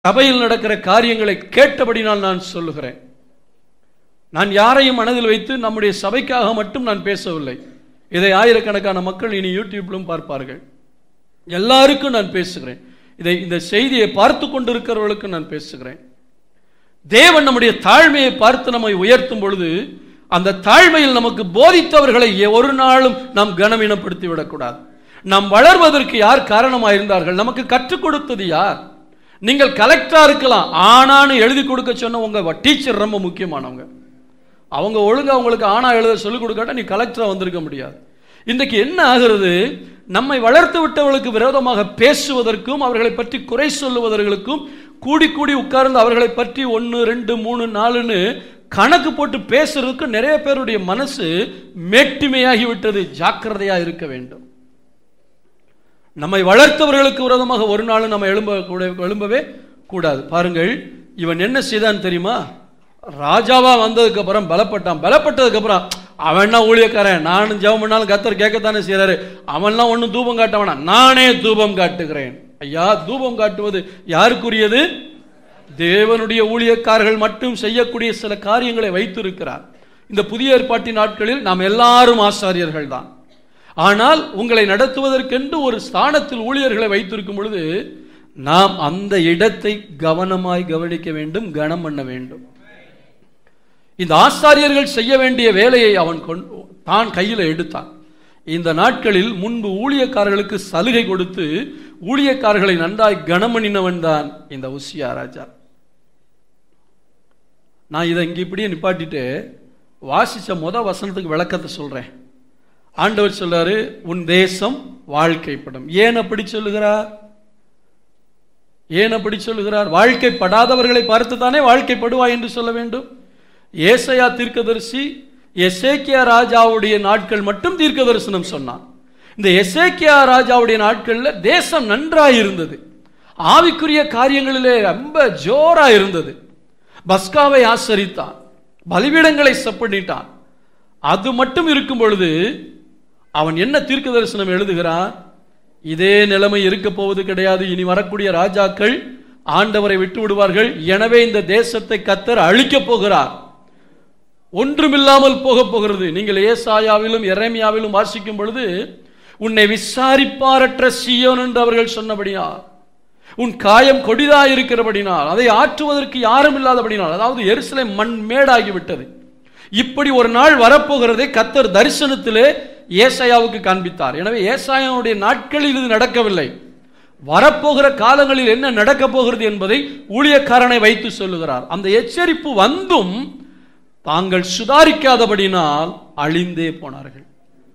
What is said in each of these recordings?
சபையில் நடக்கிற காரியங்களை கேட்டபடினால் நான் சொல்லுகிறேன் நான் யாரையும் மனதில் வைத்து நம்முடைய சபைக்காக மட்டும் நான் பேசவில்லை இதை ஆயிரக்கணக்கான மக்கள் இனி யூடியூப்லும் பார்ப்பார்கள் எல்லாருக்கும் நான் பேசுகிறேன் இதை இந்த செய்தியை பார்த்து கொண்டிருக்கிறவர்களுக்கு நான் பேசுகிறேன் தேவன் நம்முடைய தாழ்மையை பார்த்து நம்மை உயர்த்தும் பொழுது அந்த தாழ்மையில் நமக்கு போதித்தவர்களை ஒரு நாளும் நாம் கனவீனப்படுத்தி விடக்கூடாது நாம் வளர்வதற்கு யார் காரணமாக இருந்தார்கள் நமக்கு கற்றுக் கொடுத்தது யார் நீங்கள் கலெக்டரா இருக்கலாம் ஆனான்னு எழுதி கொடுக்க சொன்ன உங்க டீச்சர் ரொம்ப முக்கியமானவங்க அவங்க ஒழுங்கா உங்களுக்கு ஆனா எழுத சொல்லிக் கொடுக்காட்ட நீ கலெக்டரா வந்திருக்க முடியாது இன்றைக்கு என்ன ஆகிறது நம்மை வளர்த்து விட்டவர்களுக்கு விரோதமாக பேசுவதற்கும் அவர்களை பற்றி குறை சொல்லுவதற்கும் கூடி கூடி உட்கார்ந்து அவர்களை பற்றி ஒன்று ரெண்டு மூணு நாலுன்னு கணக்கு போட்டு பேசுறதுக்கு நிறைய பேருடைய மனசு மேட்டிமையாகி விட்டது ஜாக்கிரதையா இருக்க வேண்டும் நம்மை வளர்த்தவர்களுக்கு விரோதமாக ஒரு நாளும் நம்ம எழும்ப கூட எழும்பவே கூடாது பாருங்கள் இவன் என்ன செய்தான் தெரியுமா ராஜாவா வந்ததுக்கு அப்புறம் பலப்பட்டான் பலப்பட்டதுக்கு அப்புறம் அவன் ஊழியக்காரன் நானும் ஜெபம் பண்ணாலும் கத்தர் கேட்கத்தானே செய்யறாரு அவன்லாம் ஒன்றும் தூபம் காட்ட வேணாம் நானே தூபம் காட்டுகிறேன் ஐயா தூபம் காட்டுவது யாருக்குரியது தேவனுடைய ஊழியக்காரர்கள் மட்டும் செய்யக்கூடிய சில காரியங்களை வைத்திருக்கிறார் இந்த புதிய ஏற்பாட்டின் நாட்களில் நாம் எல்லாரும் ஆசாரியர்கள் தான் ஆனால் உங்களை நடத்துவதற்கென்று ஒரு ஸ்தானத்தில் ஊழியர்களை வைத்திருக்கும் பொழுது நாம் அந்த இடத்தை கவனமாய் கவனிக்க வேண்டும் கனம் பண்ண வேண்டும் இந்த ஆசாரியர்கள் செய்ய வேண்டிய வேலையை அவன் கொண்டு தான் கையில் எடுத்தான் இந்த நாட்களில் முன்பு ஊழியக்காரர்களுக்கு சலுகை கொடுத்து ஊழியக்காரர்களை நன்றாய் கனமணினவன் தான் இந்த உசியா ராஜா நான் இதை இங்க இப்படியே நிப்பாட்டிட்டு வாசிச்ச முத வசனத்துக்கு விளக்கத்தை சொல்றேன் ஆண்டவர் சொல்றாரு உன் தேசம் வாழ்க்கைப்படும் ஏன் அப்படி சொல்லுகிறார் ஏன் அப்படி சொல்லுகிறார் வாழ்க்கைப்படாதவர்களை பார்த்து தானே வாழ்க்கைப்படுவா என்று சொல்ல வேண்டும் ஏசையா தீர்க்கதரிசி எசேக்கியா ராஜாவுடைய நாட்கள் மட்டும் தீர்க்க தரிசனம் சொன்னான் இந்த எசேக்கியா ராஜாவுடைய நாட்களில் தேசம் நன்றாய் இருந்தது ஆவிக்குரிய காரியங்களிலே ரொம்ப ஜோரா இருந்தது பஸ்காவை ஆசரித்தான் பலிபீடங்களை சப்பண்ணிட்டான் அது மட்டும் இருக்கும் பொழுது அவன் என்ன தீர்க்க தரிசனம் எழுதுகிறான் இதே நிலைமை இருக்க போவது கிடையாது இனி வரக்கூடிய ராஜாக்கள் ஆண்டவரை விட்டு விடுவார்கள் எனவே இந்த தேசத்தை கத்தர் அழிக்கப் போகிறார் ஒன்றுமில்லாமல் போக போகிறது நீங்கள் ஏசாயாவிலும் எரேமியாவிலும் வாசிக்கும் பொழுது உன்னை விசாரிப்பாரற்ற சியோன் என்று அவர்கள் சொன்னபடியால் உன் காயம் கொடிதா இருக்கிறபடினால் அதை ஆற்றுவதற்கு யாரும் இல்லாதபடினால் அதாவது எருசலேம் மண் மேடாகி விட்டது இப்படி ஒரு நாள் வரப்போகிறதை கத்தர் தரிசனத்திலே ஏசாயாவுக்கு காண்பித்தார் எனவே ஏசாயாவுடைய நாட்களில் இது நடக்கவில்லை வரப்போகிற காலங்களில் என்ன நடக்கப் போகிறது என்பதை ஊழியக்காரனை வைத்து சொல்லுகிறார் அந்த எச்சரிப்பு வந்தும் தாங்கள் சுதாரிக்காதபடினால் அழிந்தே போனார்கள்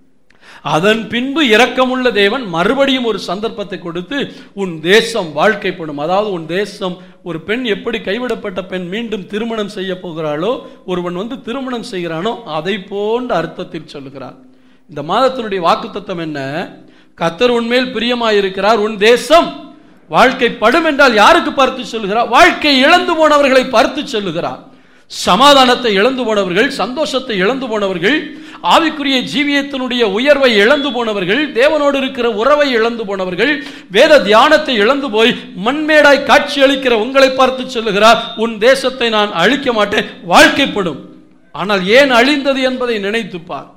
அதன் பின்பு இரக்கமுள்ள தேவன் மறுபடியும் ஒரு சந்தர்ப்பத்தை கொடுத்து உன் தேசம் வாழ்க்கைப்படும் அதாவது உன் தேசம் ஒரு பெண் எப்படி கைவிடப்பட்ட பெண் மீண்டும் திருமணம் செய்ய போகிறாளோ ஒருவன் வந்து திருமணம் செய்கிறானோ அதை போன்ற அர்த்தத்தில் சொல்லுகிறார் இந்த மாதத்தினுடைய வாக்குத்தத்தம் என்ன கத்தர் உன்மேல் பிரியமாயிருக்கிறார் உன் தேசம் வாழ்க்கைப்படும் என்றால் யாருக்கு பார்த்து சொல்லுகிறார் வாழ்க்கை இழந்து போனவர்களை பார்த்து சொல்லுகிறார் சமாதானத்தை இழந்து போனவர்கள் சந்தோஷத்தை இழந்து போனவர்கள் ஆவிக்குரிய ஜீவியத்தினுடைய உயர்வை இழந்து போனவர்கள் தேவனோடு இருக்கிற உறவை இழந்து போனவர்கள் வேத தியானத்தை இழந்து போய் மண்மேடாய் காட்சி அளிக்கிற உங்களை பார்த்து சொல்லுகிறார் உன் தேசத்தை நான் அழிக்க மாட்டேன் வாழ்க்கைப்படும் ஆனால் ஏன் அழிந்தது என்பதை நினைத்துப்பார்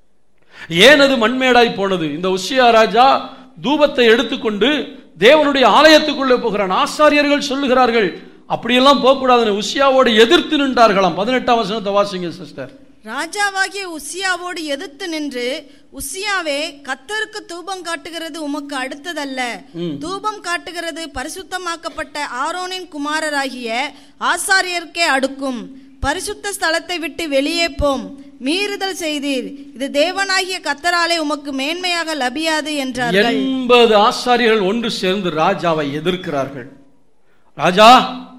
ஏன் அது மண்மேடாய் போனது இந்த உஷியா ராஜா தூபத்தை எடுத்துக்கொண்டு தேவனுடைய ஆலயத்துக்குள்ளே போகிறான் ஆசாரியர்கள் சொல்லுகிறார்கள் அப்படியெல்லாம் போகக்கூடாதுன்னு உஷியாவோடு எதிர்த்து நின்றார்களாம் பதினெட்டாம் வசனத்தை வாசிங்க சிஸ்டர் ராஜாவாகிய உசியாவோடு எதிர்த்து நின்று உசியாவே கத்தருக்கு தூபம் காட்டுகிறது உமக்கு அடுத்ததல்ல தூபம் காட்டுகிறது பரிசுத்தமாக்கப்பட்ட ஆரோனின் குமாரராகிய ஆசாரியருக்கே அடுக்கும் பரிசுத்த ஸ்தலத்தை விட்டு வெளியே போம் மீறுதல் செய்தீர் இது தேவனாகிய கத்தராலே உமக்கு மேன்மையாக லபியாது என்றார்கள் எண்பது ஆசாரியர்கள் ஒன்று சேர்ந்து ராஜாவை எதிர்க்கிறார்கள் ராஜா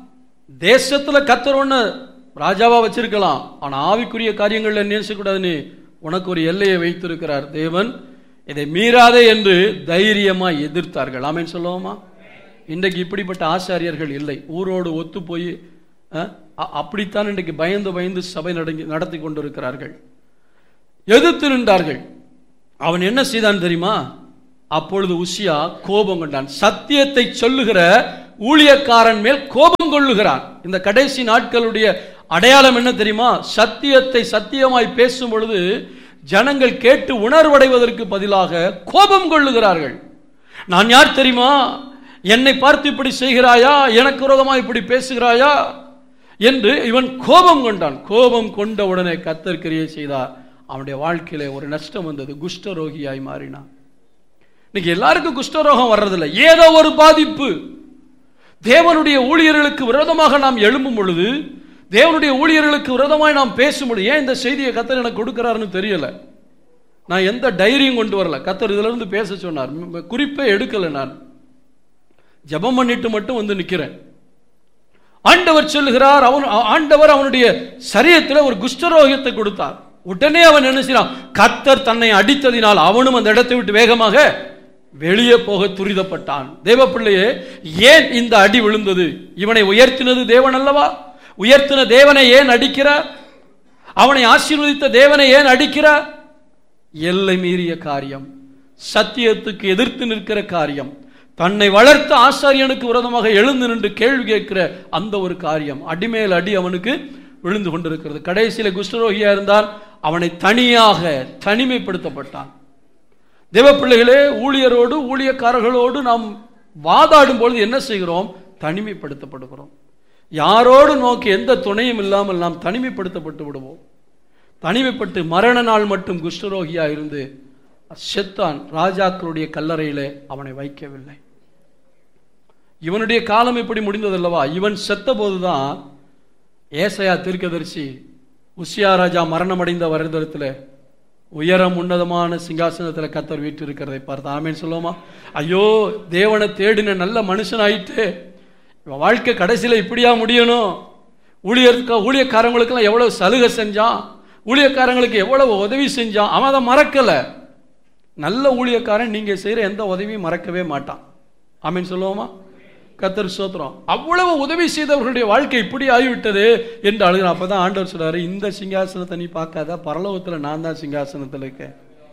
தேசத்துல கத்தர் ஒண்ணு ராஜாவா வச்சிருக்கலாம் ஆனா ஆவிக்குரிய காரியங்கள்ல நேசிக்கூடாதுன்னு உனக்கு ஒரு எல்லையை வைத்திருக்கிறார் தேவன் இதை மீறாதே என்று தைரியமா எதிர்த்தார்கள் ஆமேன்னு சொல்லுவோமா இன்றைக்கு இப்படிப்பட்ட ஆசாரியர்கள் இல்லை ஊரோடு ஒத்து போய் அஹ், அ- அப்படித்தான் இன்றைக்கு பயந்து பயந்து சபை நடங்கி நடத்தி கொண்டிருக்கிறார்கள் எதிர்த்து நின்றார்கள் அவன் என்ன செய்தான் தெரியுமா அப்பொழுது உசியா கோபம் கொண்டான் சத்தியத்தை சொல்லுகிற ஊழியக்காரன் மேல் கோபம் கொள்ளுகிறான் இந்த கடைசி நாட்களுடைய அடையாளம் என்ன தெரியுமா சத்தியத்தை சத்தியமாய் பேசும் பொழுது ஜனங்கள் கேட்டு உணர்வடைவதற்கு பதிலாக கோபம் கொள்ளுகிறார்கள் நான் யார் தெரியுமா என்னை பார்த்து இப்படி செய்கிறாயா எனக்கு விரோதமாக இப்படி பேசுகிறாயா என்று இவன் கோபம் கொண்டான் கோபம் கொண்ட உடனே கத்தர் கிரியை செய்தார் அவனுடைய வாழ்க்கையில ஒரு நஷ்டம் வந்தது குஷ்டரோகியாய் மாறினான் இன்னைக்கு எல்லாருக்கும் குஷ்டரோகம் வர்றதில்லை ஏதோ ஒரு பாதிப்பு தேவனுடைய ஊழியர்களுக்கு விரோதமாக நாம் எழும்பும் பொழுது தேவனுடைய ஊழியர்களுக்கு விரோதமாய் நாம் பேசும் பொழுது ஏன் இந்த செய்தியை கத்தர் எனக்கு கொடுக்கிறாருன்னு தெரியல நான் எந்த டைரியும் கொண்டு வரல கத்தர் இதுல இருந்து பேச சொன்னார் ம், குறிப்பே எடுக்கல நான் ஜெபம் பண்ணிட்டு மட்டும் வந்து நிக்கிறேன் ஆண்டவர் சொல்லுகிறார் அவன் ஆ- ஆண்டவர் அவனுடைய சரீரத்தில் ஒரு குஷ்டரோகத்தை கொடுத்தார் உடனே அவன் என்ன செய்யறான் கத்தர் தன்னை அடித்ததினால் அவனும் அந்த இடத்தை விட்டு வேகமாக வெளியே போக துரிதப்பட்டான் தேவ பிள்ளையே ஏன் இந்த அடி விழுந்தது இவனை உயர்த்தினது தேவன் அல்லவா உயர்த்தின தேவனை ஏன் அடிக்கிறார் அவனை ஆசீர்வதித்த தேவனை ஏன் அடிக்கிறார் எல்லை மீறிய காரியம் சத்தியத்துக்கு எதிர்த்து நிற்கிற காரியம் தன்னை வளர்த்த ஆசாரியனுக்கு விரோதமாக எழுந்து நின்று கேள்வி கேட்கிற அந்த ஒரு காரியம் அடிமேல் அடி அவனுக்கு விழுந்து கொண்டிருக்கிறது கடைசியில குஷ்டரோகியா இருந்தால் அவனை தனியாக தனிமைப்படுத்தப்பட்டான் தேவ பிள்ளைகளே ஊழியரோடு ஊழியக்காரர்களோடு நாம் வாதாடும் பொழுது என்ன செய்கிறோம் தனிமைப்படுத்தப்படுகிறோம் யாரோடு நோக்கி எந்த துணையும் இல்லாமல் நாம் தனிமைப்படுத்தப்பட்டு விடுவோம் தனிமைப்பட்டு மரண நாள் மட்டும் குஷ்டரோகியா இருந்து செத்தான் ராஜாக்களுடைய கல்லறையிலே அவனை வைக்கவில்லை இவனுடைய காலம் எப்படி முடிந்ததல்லவா இவன் செத்த போதுதான் ஏசையா தீர்க்கதரிசி உசியா ராஜா மரணமடைந்த வருடத்தில் உயரம் உன்னதமான சிங்காசனத்தில் கத்தர் வீட்டு இருக்கிறதை பார்த்து ஆமேன்னு சொல்லுவோமா ஐயோ தேவனை தேடின நல்ல மனுஷன் ஆயிட்டு இவன் வாழ்க்கை கடைசியில் இப்படியா முடியணும் ஊழியருக்கு ஊழியக்காரங்களுக்கெல்லாம் எவ்வளவு சலுகை செஞ்சான் ஊழியக்காரங்களுக்கு எவ்வளவு உதவி செஞ்சான் அவன் அதை மறக்கலை நல்ல ஊழியக்காரன் நீங்க செய்யற எந்த உதவியும் மறக்கவே மாட்டான் ஆமீன் சொல்லுவோமா கத்தர் சோத்திரம் அவ்வளவு உதவி செய்தவர்களுடைய வாழ்க்கை இப்படி ஆகிவிட்டது என்று அழுகிறான் அப்பதான் ஆண்டவர் சொல்றாரு இந்த சிங்காசனத்தை நீ பார்க்காத பரலோகத்துல நான் தான் சிங்காசனத்துல இருக்கேன்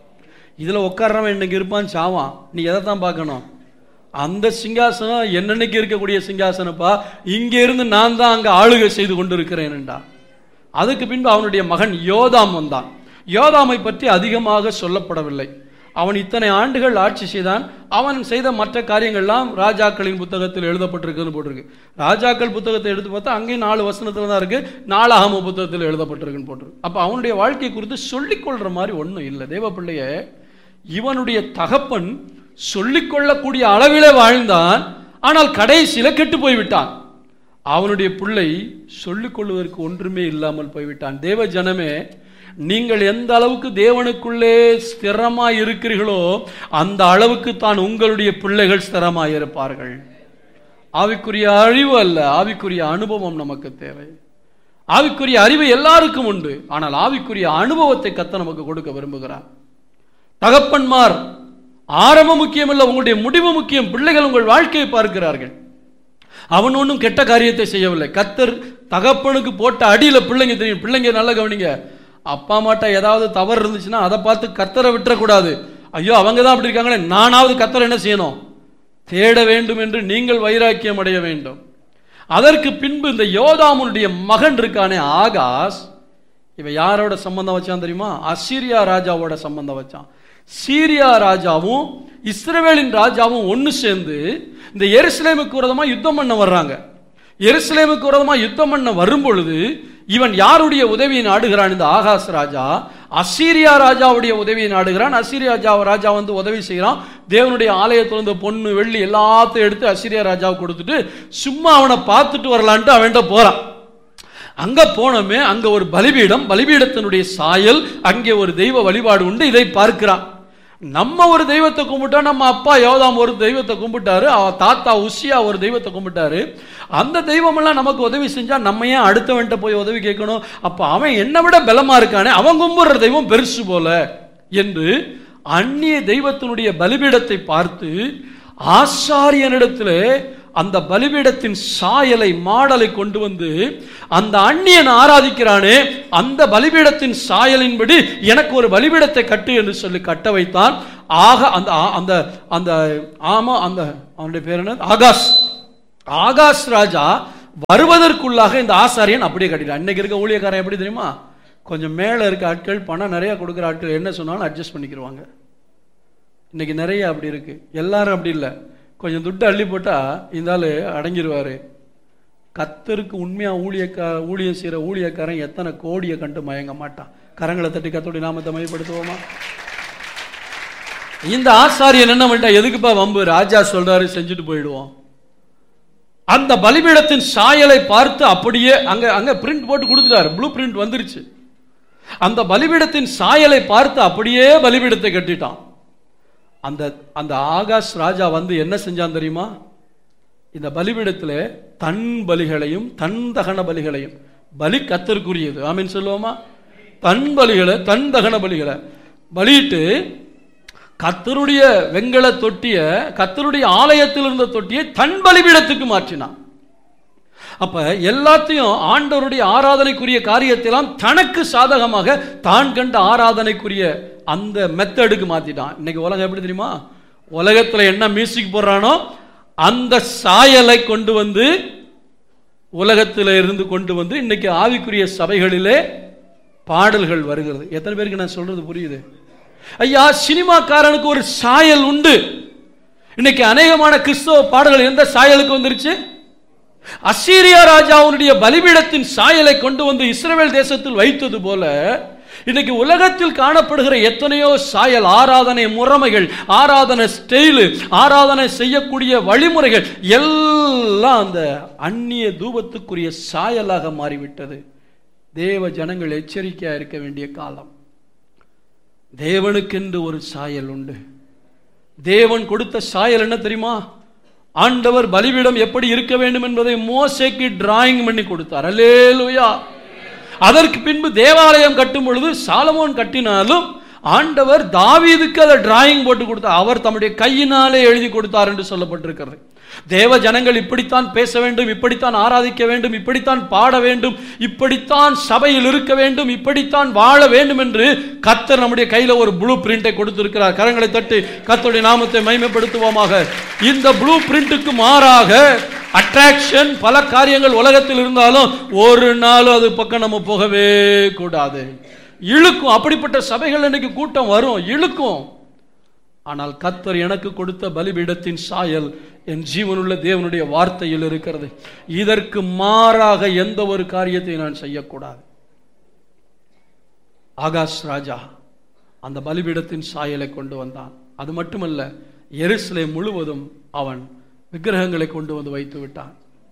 இதுல உட்கார்றவன் இன்னைக்கு இருப்பான் சாவான் நீ எதை தான் பார்க்கணும் அந்த சிங்காசனம் என்னன்னைக்கு இருக்கக்கூடிய சிங்காசனப்பா இங்க இருந்து நான் தான் அங்க ஆளுகை செய்து கொண்டிருக்கிறேன்டா அதுக்கு பின்பு அவனுடைய மகன் யோதாம் வந்தான் யோதாமை பற்றி அதிகமாக சொல்லப்படவில்லை அவன் இத்தனை ஆண்டுகள் ஆட்சி செய்தான் அவன் செய்த மற்ற காரியங்கள்லாம் ராஜாக்களின் புத்தகத்தில் எழுதப்பட்டிருக்குன்னு போட்டிருக்கு ராஜாக்கள் புத்தகத்தை எடுத்து பார்த்தா அங்கேயும் நாலு வசனத்துல தான் இருக்கு நாலாகம புத்தகத்தில் எழுதப்பட்டிருக்குன்னு போட்டிருக்கு அப்ப அவனுடைய வாழ்க்கை குறித்து சொல்லிக்கொள்ற மாதிரி ஒன்றும் இல்லை தேவ பிள்ளைய இவனுடைய தகப்பன் சொல்லிக்கொள்ளக்கூடிய அளவிலே வாழ்ந்தான் ஆனால் கடைசியில கெட்டு போய்விட்டான் அவனுடைய பிள்ளை சொல்லிக் கொள்வதற்கு ஒன்றுமே இல்லாமல் போய்விட்டான் தேவ ஜனமே நீங்கள் எந்த அளவுக்கு தேவனுக்குள்ளே ஸ்திரமாய் இருக்கிறீர்களோ அந்த அளவுக்கு தான் உங்களுடைய பிள்ளைகள் ஸ்திரமாய் இருப்பார்கள் ஆவிக்குரிய அறிவு அல்ல ஆவிக்குரிய அனுபவம் நமக்கு தேவை ஆவிக்குரிய அறிவு எல்லாருக்கும் உண்டு ஆனால் ஆவிக்குரிய அனுபவத்தை கத்த நமக்கு கொடுக்க விரும்புகிறார் தகப்பன்மார் ஆரம்பம் முக்கியம் இல்ல உங்களுடைய முடிவு முக்கியம் பிள்ளைகள் உங்கள் வாழ்க்கையை பார்க்கிறார்கள் அவன் ஒன்றும் கெட்ட காரியத்தை செய்யவில்லை கத்தர் தகப்பனுக்கு போட்ட அடியில பிள்ளைங்க தெரியும் பிள்ளைங்க நல்லா கவனிங்க அப்பா அம்மாட்ட ஏதாவது தவறு இருந்துச்சுன்னா அதை பார்த்து கத்தரை விட்டுறக்கூடாது ஐயோ அவங்க தான் அப்படி இருக்காங்களே நானாவது கத்தரை என்ன செய்யணும் தேட வேண்டும் என்று நீங்கள் வைராக்கியம் அடைய வேண்டும் அதற்கு பின்பு இந்த யோதாமுனுடைய மகன் இருக்கானே ஆகாஸ் இவ யாரோட சம்பந்தம் வச்சான் தெரியுமா அசீரியா ராஜாவோட சம்பந்தம் வச்சான் சீரியா ராஜாவும் இஸ்ரவேலின் ராஜாவும் ஒன்று சேர்ந்து இந்த எருசலேமுக்கு விரோதமா யுத்தம் பண்ண வர்றாங்க எருசலேமுக்கு விரோதமா யுத்தம் பண்ண வரும் பொழுது இவன் யாருடைய உதவியை நாடுகிறான் இந்த ஆகாஸ் ராஜா அசீரியா ராஜாவுடைய உதவியை நாடுகிறான் அசீரியா ராஜா ராஜா வந்து உதவி செய்கிறான் தேவனுடைய ஆலயத்துல இருந்த பொண்ணு வெள்ளி எல்லாத்தையும் எடுத்து அசீரியா ராஜாவுக்கு கொடுத்துட்டு சும்மா அவனை பார்த்துட்டு வரலான்ட்டு அவன்கிட்ட போறான் அங்க போனோமே அங்க ஒரு பலிபீடம் பலிபீடத்தினுடைய சாயல் அங்கே ஒரு தெய்வ வழிபாடு உண்டு இதை பார்க்கிறான் நம்ம ஒரு தெய்வத்தை கும்பிட்டா நம்ம அப்பா யோதாம் ஒரு தெய்வத்தை கும்பிட்டாரு அவ தாத்தா உசியா ஒரு தெய்வத்தை கும்பிட்டாரு அந்த தெய்வமெல்லாம் நமக்கு உதவி செஞ்சா நம்ம ஏன் அடுத்தவன்ட்ட போய் உதவி கேட்கணும் அப்ப அவன் என்னை விட பலமா இருக்கானே அவன் கும்பிடுற தெய்வம் பெருசு போல என்று அந்நிய தெய்வத்தினுடைய பலிபீடத்தை பார்த்து ஆசாரியனிடத்திலே அந்த பலிபீடத்தின் சாயலை மாடலை கொண்டு வந்து அந்த அந்நியன் ஆராதிக்கிறானே அந்த பலிபீடத்தின் சாயலின்படி எனக்கு ஒரு பலிபீடத்தை கட்டு என்று சொல்லி கட்ட வைத்தான் ஆக அந்த அந்த அந்த ஆமா அந்த அவனுடைய பேர் என்ன ஆகாஷ் ஆகாஷ் ராஜா வருவதற்குள்ளாக இந்த ஆசாரியன் அப்படியே கட்டிட்டான் இன்னைக்கு இருக்க ஊழியக்காரன் எப்படி தெரியுமா கொஞ்சம் மேலே இருக்க ஆட்கள் பணம் நிறைய கொடுக்குற ஆட்கள் என்ன சொன்னாலும் அட்ஜஸ்ட் பண்ணிக்கிருவாங்க இன்னைக்கு நிறைய அப்படி இருக்கு எல்லாரும் அப்படி இல்லை கொஞ்சம் துட்டு அள்ளி போட்டா இந்த ஆளு அடங்கிடுவாரு கத்தருக்கு உண்மையா ஊழியக்கா ஊழியம் செய்யற ஊழியக்காரன் எத்தனை கோடியை கண்டு மயங்க மாட்டான் கரங்களை தட்டி கத்தோடைய நாமத்தை மையப்படுத்துவோமா இந்த ஆசாரியன் என்ன பண்ணிட்டா எதுக்குப்பா வம்பு ராஜா சொல்றாரு செஞ்சுட்டு போயிடுவோம் அந்த பலிபீடத்தின் சாயலை பார்த்து அப்படியே அங்க அங்க பிரிண்ட் போட்டு கொடுத்துட்டாரு ப்ளூ பிரிண்ட் வந்துருச்சு அந்த பலிபீடத்தின் சாயலை பார்த்து அப்படியே பலிபீடத்தை கட்டிட்டான் அந்த அந்த ஆகாஷ் ராஜா வந்து என்ன செஞ்சான் தெரியுமா இந்த பலிபீடத்தில் தன் பலிகளையும் தன் தகன பலிகளையும் பலி கத்தருக்குரியது ஆமீன் சொல்லுவோமா தன் பலிகளை தன் தகன பலிகளை பலியிட்டு கத்தருடைய வெங்கல தொட்டிய கத்தருடைய ஆலயத்தில் இருந்த தொட்டியை தன் பலிபீடத்துக்கு மாற்றினான் அப்ப எல்லாத்தையும் ஆண்டவருடைய ஆராதனைக்குரிய காரியத்தெல்லாம் தனக்கு சாதகமாக தான் கண்ட ஆராதனைக்குரிய அந்த மெத்தடுக்கு மாத்திட்டான் இன்னைக்கு உலகம் எப்படி தெரியுமா உலகத்துல என்ன மியூசிக் போடுறானோ அந்த சாயலை கொண்டு வந்து உலகத்தில் இருந்து கொண்டு வந்து இன்னைக்கு ஆவிக்குரிய சபைகளிலே பாடல்கள் வருகிறது எத்தனை பேருக்கு நான் சொல்றது புரியுது ஐயா சினிமாக்காரனுக்கு ஒரு சாயல் உண்டு இன்னைக்கு அநேகமான கிறிஸ்தவ பாடல்கள் எந்த சாயலுக்கு வந்துருச்சு அசீரியா ராஜாவுடைய பலிபீடத்தின் சாயலை கொண்டு வந்து இஸ்ரேல் தேசத்தில் வைத்தது போல இன்னைக்கு உலகத்தில் காணப்படுகிற எத்தனையோ சாயல் ஆராதனை முறைமைகள் ஆராதனை ஸ்டைலு ஆராதனை செய்யக்கூடிய வழிமுறைகள் எல்லாம் அந்த அந்நிய தூபத்துக்குரிய சாயலாக மாறிவிட்டது தேவ ஜனங்கள் எச்சரிக்கையா இருக்க வேண்டிய காலம் தேவனுக்கென்று ஒரு சாயல் உண்டு தேவன் கொடுத்த சாயல் என்ன தெரியுமா ஆண்டவர் பலிபீடம் எப்படி இருக்க வேண்டும் என்பதை மோசைக்கு டிராயிங் பண்ணி கொடுத்தார் அல்லேலுயா அதற்கு பின்பு தேவாலயம் கட்டும் பொழுது சாலமோன் கட்டினாலும் ஆண்டவர் தாவீதுக்கு அதை டிராயிங் போட்டு கொடுத்தார் அவர் தம்முடைய கையினாலே எழுதி கொடுத்தார் என்று சொல்லப்பட்டிருக்கிறது தேவ ஜனங்கள் இப்படித்தான் பேச வேண்டும் இப்படித்தான் ஆராதிக்க வேண்டும் இப்படித்தான் பாட வேண்டும் இப்படித்தான் சபையில் இருக்க வேண்டும் இப்படித்தான் வாழ வேண்டும் என்று கத்தர் நம்முடைய கையில ஒரு ப்ளூ பிரிண்டை கொடுத்திருக்கிறார் கரங்களை தட்டி கத்தருடைய நாமத்தை மைமைப்படுத்துவோமாக இந்த ப்ளூ பிரிண்ட்டுக்கு மாறாக அட்ராக்ஷன் பல காரியங்கள் உலகத்தில் இருந்தாலும் ஒரு நாள் அது பக்கம் நம்ம போகவே கூடாது இழுக்கும் அப்படிப்பட்ட சபைகள் இன்னைக்கு கூட்டம் வரும் இழுக்கும் ஆனால் கத்தர் எனக்கு கொடுத்த பலிபீடத்தின் சாயல் என் ஜீவனுள்ள தேவனுடைய வார்த்தையில் இருக்கிறது இதற்கு மாறாக எந்த ஒரு காரியத்தை நான் செய்யக்கூடாது ஆகாஷ் ராஜா அந்த பலிபீடத்தின் சாயலை கொண்டு வந்தான் அது மட்டுமல்ல எருசலே முழுவதும் அவன் விக்கிரகங்களை கொண்டு வந்து வைத்து விட்டான்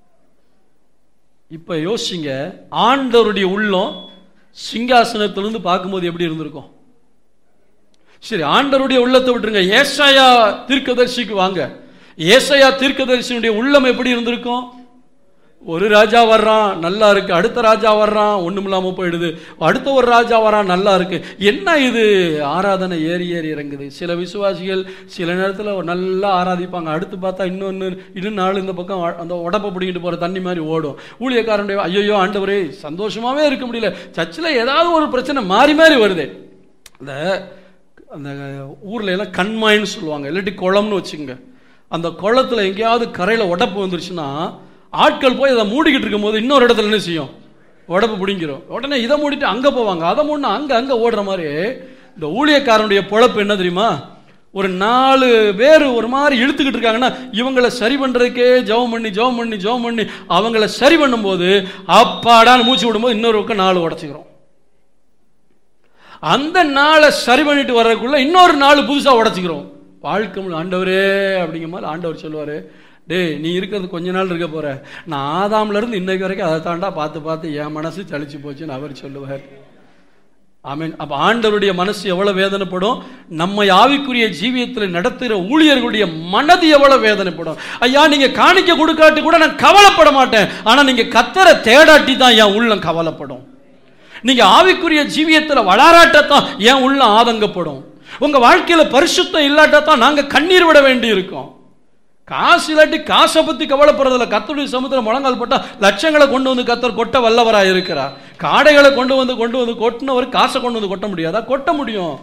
இப்ப யோசிங்க ஆண்டவருடைய உள்ளம் சிங்காசனத்திலிருந்து பார்க்கும்போது எப்படி இருந்திருக்கும் சரி ஆண்டவருடைய உள்ளத்தை விட்டுருங்க ஏசாயா தீர்க்கதரிசிக்கு வாங்க ஏசாயா தீர்க்கதரிசியுடைய உள்ளம் எப்படி இருந்திருக்கும் ஒரு ராஜா வர்றான் நல்லா இருக்கு அடுத்த ராஜா வர்றான் ஒண்ணும் இல்லாம போயிடுது அடுத்த ஒரு ராஜா வரான் நல்லா இருக்கு என்ன இது ஆராதனை ஏறி ஏறி இறங்குது சில விசுவாசிகள் சில நேரத்தில் நல்லா ஆராதிப்பாங்க அடுத்து பார்த்தா இன்னொன்று இன்னும் நாள் இந்த பக்கம் அந்த உடப்பை பிடிக்கிட்டு போற தண்ணி மாதிரி ஓடும் ஊழியக்காரனுடைய ஐயோ ஆண்டவரே சந்தோஷமாவே இருக்க முடியல சர்ச்சில் ஏதாவது ஒரு பிரச்சனை மாறி மாறி வருது அந்த அந்த ஊர்ல எல்லாம் கண்மாயின்னு சொல்லுவாங்க இல்லாட்டி குளம்னு வச்சுங்க அந்த குளத்துல எங்கேயாவது கரையில உடப்பு வந்துருச்சுன்னா ஆட்கள் போய் அதை மூடிக்கிட்டு இருக்கும்போது இன்னொரு இடத்துல என்ன செய்யும் உடப்பு பிடிங்கிறோம் உடனே இதை மூடிட்டு அங்க போவாங்க அதை மூடினா அங்க அங்க ஓடுற மாதிரி இந்த ஊழியக்காரனுடைய பொழப்பு என்ன தெரியுமா ஒரு நாலு பேர் ஒரு மாதிரி இழுத்துக்கிட்டு இருக்காங்கன்னா இவங்களை சரி பண்றதுக்கே ஜெபம் பண்ணி ஜெபம் பண்ணி ஜெபம் பண்ணி அவங்கள சரி பண்ணும்போது அப்பாடான்னு மூச்சு விடும்போது இன்னொரு பக்கம் நாலு உடச்சிக்கிறோம் அந்த நாளை சரி பண்ணிட்டு வர்றதுக்குள்ள இன்னொரு நாள் புதுசா உடச்சிக்கிறோம் வாழ்க்கை ஆண்டவரே அப்படிங்கிற மாதிரி ஆண்டவர் சொல்லுவாரு டேய் நீ இருக்கிறது கொஞ்ச நாள் இருக்க போற நான் ஆதாம்ல இருந்து இன்னைக்கு வரைக்கும் அதை தாண்டா பார்த்து பார்த்து என் மனசு சலிச்சு போச்சுன்னு அவர் சொல்லுவார் ஆமீன் அப்ப ஆண்டவருடைய மனசு எவ்வளவு வேதனைப்படும் நம்ம ஆவிக்குரிய ஜீவியத்தில் நடத்துகிற ஊழியர்களுடைய மனது எவ்வளவு வேதனைப்படும் ஐயா நீங்க காணிக்க கொடுக்காட்டி கூட நான் கவலைப்பட மாட்டேன் ஆனா நீங்க கத்தரை தேடாட்டி தான் என் உள்ளம் கவலைப்படும் நீங்க ஆவிக்குரிய ஜீவியத்தில் வளராட்டத்தான் என் உள்ள ஆதங்கப்படும் உங்க வாழ்க்கையில பரிசுத்தம் இல்லாட்டத்தான் நாங்க கண்ணீர் விட வேண்டி இருக்கோம் காசு இல்லாட்டி காசை பத்தி கவலைப்படுறதில்ல கத்தருடைய சமுத்திரம் முழங்கால் போட்டா லட்சங்களை கொண்டு வந்து கத்தர் கொட்ட வல்லவராக இருக்கிறார் காடைகளை கொண்டு வந்து கொண்டு வந்து கொட்டினவர் காசை கொண்டு வந்து கொட்ட முடியாதா கொட்ட முடியும்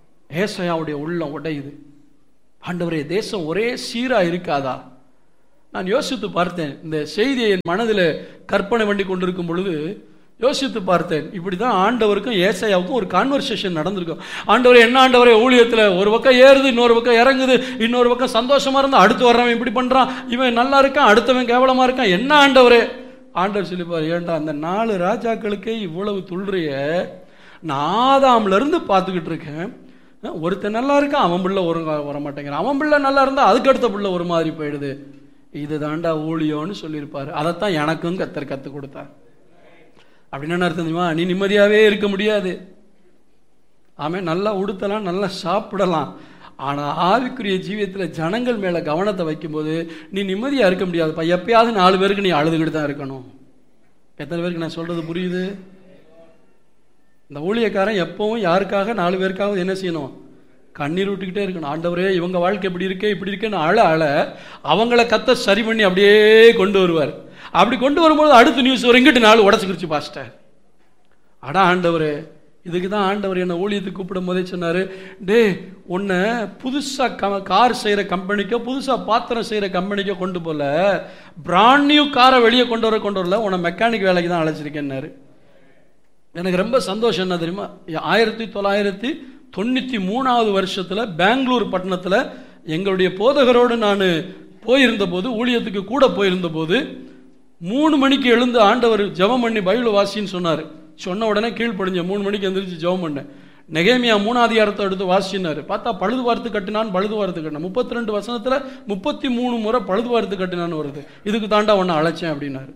ஏசையாவுடைய உள்ளம் உடையுது ஆண்டவரே தேசம் ஒரே சீரா இருக்காதா நான் யோசித்து பார்த்தேன் இந்த செய்தியை என் மனதில் கற்பனை பண்ணி கொண்டிருக்கும் பொழுது யோசித்து பார்த்தேன் இப்படி தான் ஆண்டவருக்கும் ஏசையாவுக்கும் ஒரு கான்வர்சேஷன் நடந்திருக்கும் ஆண்டவர் என்ன ஆண்டவரே ஊழியத்தில் ஒரு பக்கம் ஏறுது இன்னொரு பக்கம் இறங்குது இன்னொரு பக்கம் சந்தோஷமா இருந்தா அடுத்து வர்றவன் இப்படி பண்றான் இவன் நல்லா இருக்கான் அடுத்தவன் கேவலமா இருக்கான் என்ன ஆண்டவரே ஆண்டவர் சொல்லிப்பார் ஏன்டா அந்த நாலு ராஜாக்களுக்கே இவ்வளவு துள்றிய நான் ஆதாம்ல இருந்து பார்த்துக்கிட்டு இருக்கேன் அஹ் ஒருத்தன் நல்லா இருக்கான் அவன் பிள்ளை ஒரு வர மாட்டேங்கிறான் அவன் பிள்ளை நல்லா இருந்தா அதுக்கு அடுத்த பிள்ளை ஒரு மாதிரி போயிடுது இது தாண்டா ஊழியம்னு சொல்லியிருப்பாரு அதைத்தான் எனக்கும் கத்தர் கற்றுக் கொடுத்தார் அப்படின்னு என்ன அர்த்தம் தெரியுமா நீ நிம்மதியாவே இருக்க முடியாது ஆமென் நல்லா உடுத்தலாம் நல்லா சாப்பிடலாம் ஆனா ஆவிக்குரிய ஜீவியத்துல ஜனங்கள் மேல கவனத்தை வைக்கும்போது நீ நிம்மதியா இருக்க முடியாதுப்பா எப்பயாவது நாலு பேருக்கு நீ அழுதுகிட்டு தான் இருக்கணும் எத்தனை பேருக்கு நான் சொல்றது புரியுது இந்த ஊழியக்காரன் எப்பவும் யாருக்காக நாலு பேருக்காவது என்ன செய்யணும் கண்ணீர் விட்டுக்கிட்டே இருக்கணும் ஆண்டவரே இவங்க வாழ்க்கை இப்படி இருக்கே இப்படி இருக்கேன்னு அழ அழ அவங்கள கத்த சரி பண்ணி அப்படியே கொண்டு வருவார் அப்படி கொண்டு வரும்போது அடுத்த நியூஸ் வரும் இங்கிட்டு நாலு உடச்சுக்கிருச்சு பாஸ்டர் அடா ஆண்டவரே இதுக்கு தான் ஆண்டவர் என்ன ஊழியத்துக்கு கூப்பிடும் போதே சொன்னாரு டே உன்னை புதுசா க கார் செய்யற கம்பெனிக்கோ புதுசா பாத்திரம் செய்யற கம்பெனிக்கோ கொண்டு போல பிராண்ட் நியூ காரை வெளியே கொண்டு வர கொண்டு வரல உன்னை மெக்கானிக் வேலைக்கு தான் அழைச்சிருக்கேன்னாரு எனக்கு ரொம்ப சந்தோஷம் என்ன தெரியுமா ஆயிரத்தி தொள்ளாயிரத்தி தொண்ணூற்றி மூணாவது வருஷத்தில் பெங்களூர் பட்டணத்தில் எங்களுடைய போதகரோடு நான் போயிருந்த போது ஊழியத்துக்கு கூட போயிருந்த போது மூணு மணிக்கு எழுந்து ஆண்டவர் ஜெபம் பண்ணி பைபிள் வாசின்னு சொன்னார் சொன்ன உடனே கீழ்ப்படிஞ்ச மூணு மணிக்கு எந்திரிச்சு ஜெபம் பண்ணேன் நெகேமியா மூணாதிகாரத்தை எடுத்து வாசினாரு பார்த்தா பழுது வார்த்து கட்டினான் பழுது வார்த்து கட்டினான் முப்பத்தி ரெண்டு வசனத்தில் முப்பத்தி மூணு முறை பழுது வார்த்து கட்டினான்னு வருது இதுக்கு தாண்டா உன்னை அழைச்சேன் அப்படின்னாரு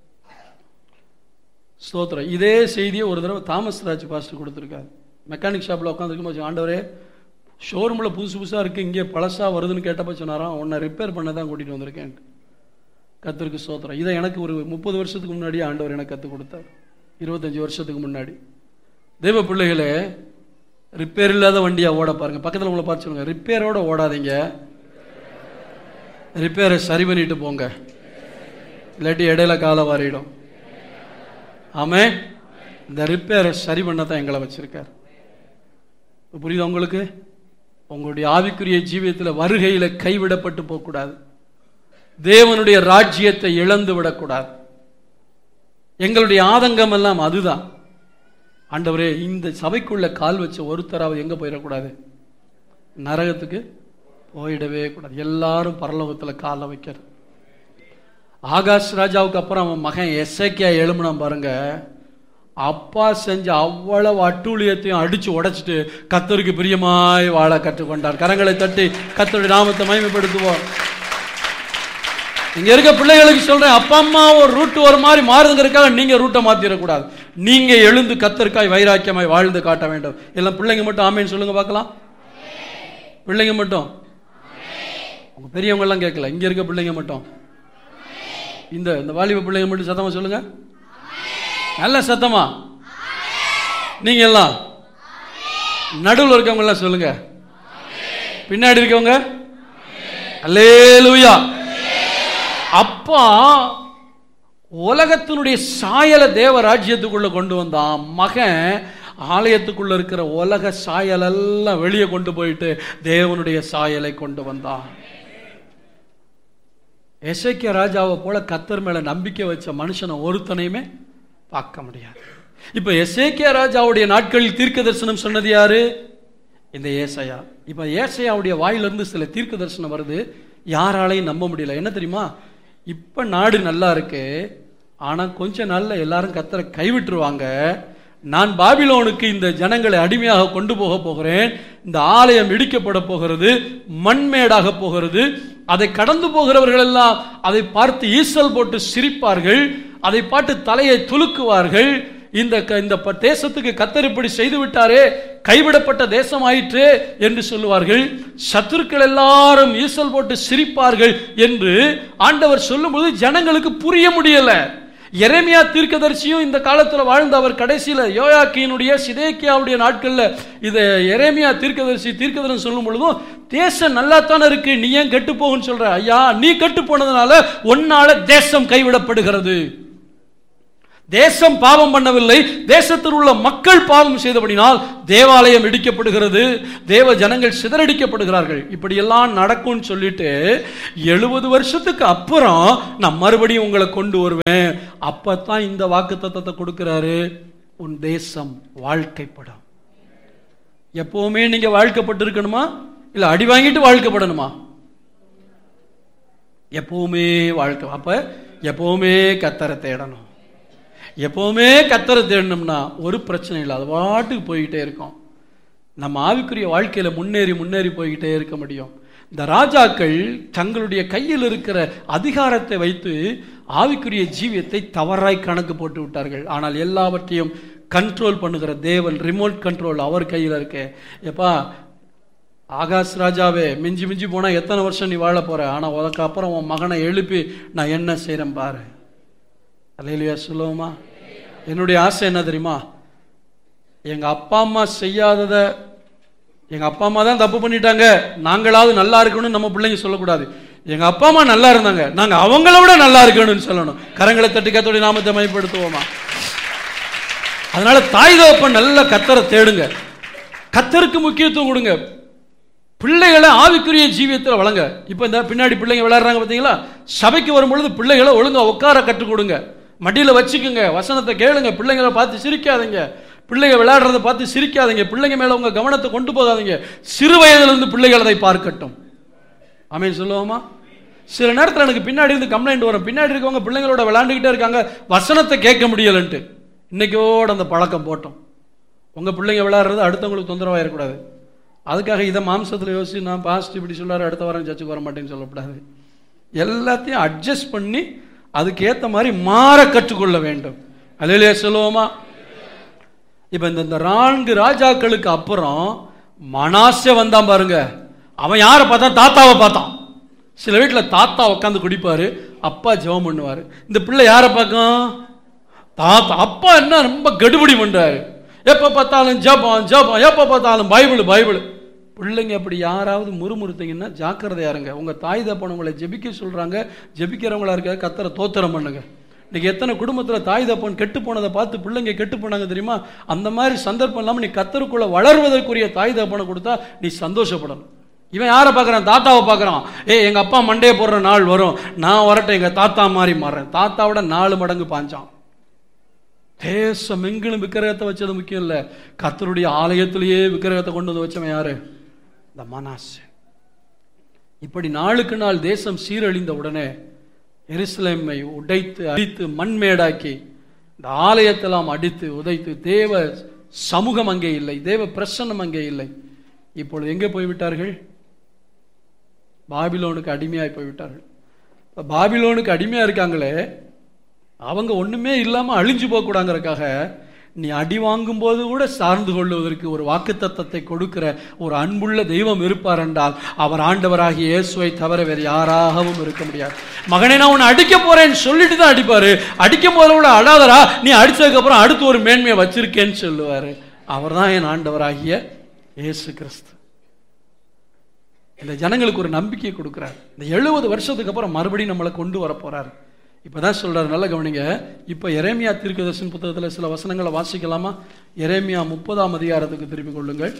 ஸ்தோத்திரம் இதே செய்தியை ஒரு தடவை தாமஸ் ராஜ் பாஸ்டர் கொடுத்துருக்காரு மெக்கானிக் ஷாப்பில் உட்காந்துருக்கும் போது ஆண்டவரே ஷோரூமில் புதுசு புதுசாக இருக்குது இங்கே பழசாக வருதுன்னு கேட்டப்ப சொன்னாராம் உன்னை ரிப்பேர் பண்ண தான் கூட்டிகிட்டு வந்திருக்கேன் கத்திற்கு ஸ்தோத்திரம் இதை எனக்கு ஒரு முப்பது வருஷத்துக்கு முன்னாடி ஆண்டவர் எனக்கு கற்றுக் கொடுத்தார் இருபத்தஞ்சி வருஷத்துக்கு முன்னாடி தெய்வ பிள்ளைகளே ரிப்பேர் இல்லாத வண்டியா ஓட பாருங்க பக்கத்தில் உங்களை பார்த்து சொல்லுங்க ரிப்பேரோட ஓடாதீங்க ரிப்பேரை சரி பண்ணிட்டு போங்க இல்லாட்டி இடையில காலை வாரிடும் ஆமே இந்த ரிப்பேரை சரி பண்ண தான் எங்களை வச்சிருக்கார் இப்ப புரியுதா உங்களுக்கு உங்களுடைய ஆவிக்குரிய ஜீவியத்தில் வருகையில கைவிடப்பட்டு போகக்கூடாது தேவனுடைய ராஜ்யத்தை இழந்து விடக்கூடாது எங்களுடைய ஆதங்கம் எல்லாம் அதுதான் ஆண்டவரே இந்த சபைக்குள்ள கால் வச்ச ஒருத்தராவது எங்க போயிடக்கூடாது நரகத்துக்கு போயிடவே கூடாது எல்லாரும் பரலோகத்துல காலை வைக்கிறது ஆகாஷ் ராஜாவுக்கு அப்புறம் அவன் மகன் எஸ்ஐக்கியா எழுமணம் பாருங்க அப்பா செஞ்ச அவ்வளவு அட்டூழியத்தையும் அடிச்சு உடைச்சிட்டு கத்தருக்கு பிரியமாய் வாழ கற்றுக்கொண்டார் கரங்களை தட்டி கத்தருடைய நாமத்தை மகிமைப்படுத்துவோம் இங்க இருக்க பிள்ளைகளுக்கு சொல்றேன் அப்பா அம்மா ஒரு ரூட் ஒரு மாதிரி மாறுதுங்கிறதுக்காக நீங்க ரூட்டை மாத்திரக்கூடாது நீங்க எழுந்து கத்தருக்காய் வைராக்கியமாய் வாழ்ந்து காட்ட வேண்டும் எல்லாம் பிள்ளைங்க மட்டும் ஆமேன்னு சொல்லுங்க பார்க்கலாம் பிள்ளைங்க மட்டும் உங்க பெரியவங்க எல்லாம் கேட்கல இங்க இருக்க பிள்ளைங்க மட்டும் இந்த இந்த வாலிப பிள்ளைங்க மட்டும் சத்தமா சொல்லுங்க நல்ல சத்தமா நீங்க எல்லாம் நடுவில் இருக்கவங்க எல்லாம் சொல்லுங்க பின்னாடி இருக்கவங்க அல்லேலூயா அப்பா உலகத்தினுடைய சாயலை தேவ ராஜ்யத்துக்குள்ள கொண்டு வந்தான் மகன் ஆலயத்துக்குள்ள இருக்கிற உலக சாயல் எல்லாம் வெளியே கொண்டு போயிட்டு தேவனுடைய சாயலை கொண்டு வந்தான் எசைக்கிய ராஜாவை போல கத்தர் மேல நம்பிக்கை வச்ச மனுஷனை ஒருத்தனையுமே பார்க்க முடியாது இப்ப எசேக்கியா ராஜாவுடைய நாட்களில் தீர்க்க தரிசனம் சொன்னது யாரு இந்த ஏசையா இப்ப ஏசையாவுடைய வாயிலிருந்து சில தீர்க்க தரிசனம் வருது யாராலையும் நம்ப முடியல என்ன தெரியுமா இப்ப நாடு நல்லா இருக்கு ஆனா கொஞ்ச நாள்ல எல்லாரும் கத்தரை கைவிட்டுருவாங்க நான் பாபிலோனுக்கு இந்த ஜனங்களை அடிமையாக கொண்டு போக போகிறேன் இந்த ஆலயம் இடிக்கப்பட போகிறது மண்மேடாக போகிறது அதை கடந்து போகிறவர்கள் எல்லாம் அதை பார்த்து ஈசல் போட்டு சிரிப்பார்கள் அதை பார்த்து தலையை துலுக்குவார்கள் இந்த க- இந்த ப- தேசத்துக்கு கத்தர் இப்படி செய்து விட்டாரே கைவிடப்பட்ட தேசம் ஆயிற்று என்று சொல்லுவார்கள் சத்துருக்கள் எல்லாரும் ஈசல் போட்டு சிரிப்பார்கள் என்று ஆண்டவர் சொல்லும்போது ஜனங்களுக்கு புரிய முடியல எரேமியா தீர்க்கதரிசியும் இந்த காலத்துல வாழ்ந்த அவர் கடைசியில யோயாக்கியினுடைய சிதேக்கியாவுடைய நாட்கள்ல இத எரேமியா தீர்க்கதரிசி தீர்க்கதரிசி சொல்லும் பொழுதும் தேசம் நல்லா தானே இருக்கு நீ ஏன் கெட்டு போகுன்னு சொல்ற ஐயா நீ கெட்டு போனதுனால உன்னால தேசம் கைவிடப்படுகிறது தேசம் பாவம் பண்ணவில்லை தேசத்தில் உள்ள மக்கள் பாவம் செய்தபடினால் தேவாலயம் இடிக்கப்படுகிறது தேவ ஜனங்கள் சிதறடிக்கப்படுகிறார்கள் இப்படியெல்லாம் நடக்கும்னு சொல்லிட்டு எழுபது வருஷத்துக்கு அப்புறம் நான் மறுபடியும் உங்களை கொண்டு வருவேன் அப்பதான் இந்த வாக்கு தத்தத்தை கொடுக்கிறாரு உன் தேசம் வாழ்க்கைப்படும் எப்பவுமே நீங்க வாழ்க்கப்பட்டு இருக்கணுமா இல்ல அடி வாங்கிட்டு வாழ்க்கப்படணுமா எப்பவுமே வாழ்க்கை அப்ப எப்பவுமே கத்தரை தேடணும் எப்பவுமே கத்தரை தேடணும்னா ஒரு பிரச்சனை இல்லை அது பாட்டுக்கு போய்கிட்டே இருக்கும் நம்ம ஆவிக்குரிய வாழ்க்கையில முன்னேறி முன்னேறி போய்கிட்டே இருக்க முடியும் இந்த ராஜாக்கள் தங்களுடைய கையில் இருக்கிற அதிகாரத்தை வைத்து ஆவிக்குரிய ஜீவியத்தை தவறாய் கணக்கு போட்டு விட்டார்கள் ஆனால் எல்லாவற்றையும் கண்ட்ரோல் பண்ணுகிற தேவன் ரிமோட் கண்ட்ரோல் அவர் கையில் இருக்கு எப்பா ஆகாஷ் ராஜாவே மிஞ்சி மிஞ்சி போனா எத்தனை வருஷம் நீ வாழ போற ஆனா உனக்கு அப்புறம் உன் மகனை எழுப்பி நான் என்ன செய்றேன் பாரு அல்லையா சொல்லுவோமா என்னுடைய ஆசை என்ன தெரியுமா எங்க அப்பா அம்மா செய்யாதத எங்க அப்பா அம்மா தான் தப்பு பண்ணிட்டாங்க நாங்களாவது நல்லா இருக்கணும்னு நம்ம பிள்ளைங்க சொல்லக்கூடாது எங்க அப்பா அம்மா நல்லா இருந்தாங்க நாங்க அவங்கள விட நல்லா இருக்கணும்னு சொல்லணும் கரங்களை தட்டி கத்தோடைய நாமத்தை மைப்படுத்துவோமா அதனால தாய் தகப்பன் நல்ல கத்தரை தேடுங்க கத்தருக்கு முக்கியத்துவம் கொடுங்க பிள்ளைகளை ஆவிக்குரிய ஜீவியத்தில் வளங்க இப்போ இந்த பின்னாடி பிள்ளைங்க விளையாடுறாங்க பார்த்தீங்களா சபைக்கு வரும்பொழுது பிள்ளைகளை ஒழுங்கா உட்கார கற்றுக் கொடுங்க மடியில் வச்சுக்குங்க வசனத்தை கேளுங்க பிள்ளைங்களை பார்த்து சிரிக்காதீங்க பிள்ளைங்க விளையாடுறத பார்த்து சிரிக்காதீங்க பிள்ளைங்க மேல உங்க கவனத்தை கொண்டு போகாதீங்க சிறு வயதிலிருந்து பிள்ளைகள் அதை பார்க்கட்டும் ஆமென் சொல்லுவோமா சில நேரத்தில் எனக்கு பின்னாடி இருந்து கம்ப்ளைண்ட் வரும் பின்னாடி இருக்கவங்க பிள்ளைங்களோட விளையாண்டுக்கிட்டே இருக்காங்க வசனத்தை கேட்க முடியலன்ட்டு இன்னைக்கோட அந்த பழக்கம் போட்டோம் உங்க பிள்ளைங்க விளையாடுறது அடுத்தவங்களுக்கு தொந்தரவாயிடக்கூடாது அதுக்காக இதை மாம்சத்தில் யோசிச்சு நான் பாஸ்ட் இப்படி சொல்லாரு அடுத்த வாரம் சர்ச்சுக்கு வர மாட்டேன்னு சொல்லக்கூடாது எல்லாத்தையும் அட்ஜஸ்ட் பண்ணி அதுக்கேற்ற மாதிரி மாற கற்றுக்கொள்ள வேண்டும் அலையிலே சொல்லுவோமா இப்ப இந்த இந்த நான்கு ராஜாக்களுக்கு அப்புறம் மனாசே வந்தான் பாருங்க அவன் யாரை பார்த்தான் தாத்தாவை பார்த்தான் சில வீட்டில் தாத்தா உட்காந்து குடிப்பாரு அப்பா ஜெபம் பண்ணுவாரு இந்த பிள்ளை யாரை பார்க்கும் தாத்தா அப்பா என்ன ரொம்ப கடுபடி பண்றாரு எப்ப பார்த்தாலும் ஜெபம் ஜெபம் எப்ப பார்த்தாலும் பைபிள் பைபிள் பிள்ளைங்க அப்படி யாராவது முறுமுறுத்தீங்கன்னா ஜாக்கிரதையா இருங்க உங்க தாய் தப்பன் உங்களை ஜெபிக்க சொல்றாங்க ஜெபிக்கிறவங்களா இருக்க கத்தரை தோத்திரம் பண்ணுங்க இன்னைக்கு எத்தனை குடும்பத்துல தாய் தப்பன் கெட்டு போனதை பார்த்து பிள்ளைங்க கெட்டு போனாங்க தெரியுமா அந்த மாதிரி சந்தர்ப்பம் இல்லாம நீ கத்தருக்குள்ள வளர்வதற்குரிய தாய் தப்பனை கொடுத்தா நீ சந்தோஷப்படணும் இவன் யாரை பார்க்கறான் தாத்தாவை பார்க்கறான் ஏய் எங்க அப்பா மண்டையை போடுற நாள் வரும் நான் வரட்டும் எங்க தாத்தா மாதிரி மாறுறேன் தாத்தாவோட நாலு மடங்கு பாஞ்சான் தேசம் எங்கிலும் விக்கிரகத்தை வச்சது முக்கியம் இல்ல கர்த்தருடைய ஆலயத்திலேயே விக்கிரகத்தை கொண்டு வந்து வச்சவன் யாரு இந்த மனாசே இப்படி நாளுக்கு நாள் தேசம் சீரழிந்த உடனே எருசலேமை உடைத்து அடித்து மண்மேடாக்கி இந்த ஆலயத்தெல்லாம் அடித்து உதைத்து தேவ சமூகம் அங்கே இல்லை தேவ பிரசன்னம் அங்கே இல்லை இப்பொழுது எங்கே போய்விட்டார்கள் பாபிலோனுக்கு அடிமையாய் போய்விட்டார்கள் இப்ப பாபிலோனுக்கு அடிமையா இருக்காங்களே அவங்க ஒண்ணுமே இல்லாம அழிஞ்சு போகக்கூடாங்கிறதுக்காக நீ அடி வாங்கும் போது கூட சார்ந்து கொள்வதற்கு ஒரு வாக்குத்தத்தத்தை கொடுக்கிற ஒரு அன்புள்ள தெய்வம் இருப்பார் என்றால் அவர் ஆண்டவராகிய இயேசுவை தவிர வேறு யாராகவும் இருக்க முடியாது மகனே நான் உன்னை அடிக்க போறேன்னு சொல்லிட்டு தான் அடிப்பாரு அடிக்கும் போது கூட அழாதரா நீ அடிச்சதுக்கு அப்புறம் அடுத்து ஒரு மேன்மையை வச்சிருக்கேன்னு சொல்லுவாரு அவர்தான் என் ஆண்டவராகிய இயேசு கிறிஸ்து இந்த ஜனங்களுக்கு ஒரு நம்பிக்கையை கொடுக்கிறார் இந்த எழுபது வருஷத்துக்கு அப்புறம் மறுபடியும் நம்மளை கொண்டு வர போறாரு இப்பதான் சொல்றாரு நல்ல கவனிங்க இப்ப எரேமியா தீர்க்கதர்சன் புத்தகத்துல சில வசனங்களை வாசிக்கலாமா எரேமியா முப்பதாம் அதிகாரத்துக்கு திருப்பி கொள்ளுங்கள்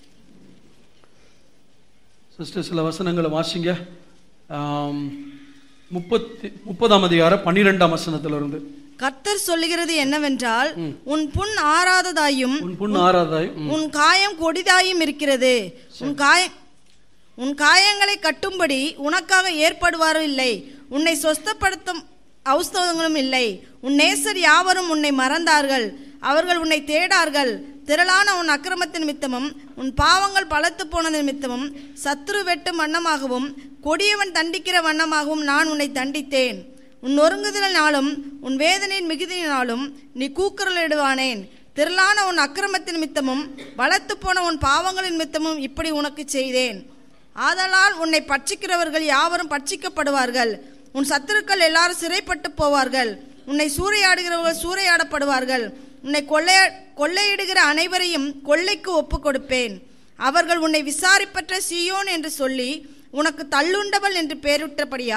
சிஸ்டர் சில வசனங்களை வாசிங்க ஆம், முப்பத்தி முப்பதாம் அதிகாரம் பன்னிரெண்டாம் வசனத்திலிருந்து கர்த்தர் சொல்லுகிறது என்னவென்றால் உன் புண் ஆறாததாயும் உன் புண் ஆறாதாய் ம். உன் காயம் கொடிதாயும் இருக்கிறது உன் காய உன் காயங்களை கட்டும்படி உனக்காக ஏற்படுவாரும் இல்லை உன்னை சொஸ்தப்படுத்தும் ஔஸ்தவங்களும் இல்லை உன் நேசர் யாவரும் உன்னை மறந்தார்கள் அவர்கள் உன்னை தேடார்கள் திரளான உன் அக்கிரமத்தின் நிமித்தமும் உன் பாவங்கள் பலத்து போன நிமித்தமும் சத்துரு வெட்டும் வண்ணமாகவும் கொடியவன் தண்டிக்கிற வண்ணமாகவும் நான் உன்னை தண்டித்தேன் உன் நொறுங்குதலினாலும் உன் வேதனையின் மிகுதியினாலும் நீ கூக்குரலிடுவானேன் திரளான உன் அக்கிரமத்தின் நிமித்தமும் பலத்து போன உன் பாவங்களின் நிமித்தமும் இப்படி உனக்கு செய்தேன் ஆதலால் உன்னை பட்சிக்கிறவர்கள் யாவரும் பட்சிக்கப்படுவார்கள் உன் சத்துருக்கள் எல்லாரும் சிறைப்பட்டு போவார்கள் உன்னை சூறையாடுகிறவர்கள் சூறையாடப்படுவார்கள் உன்னை கொள்ளைய கொள்ளையிடுகிற அனைவரையும் கொள்ளைக்கு ஒப்பு கொடுப்பேன் அவர்கள் உன்னை விசாரிப்பற்ற சீயோன் என்று சொல்லி உனக்கு தள்ளுண்டவள் என்று பெயரிட்டபடியால்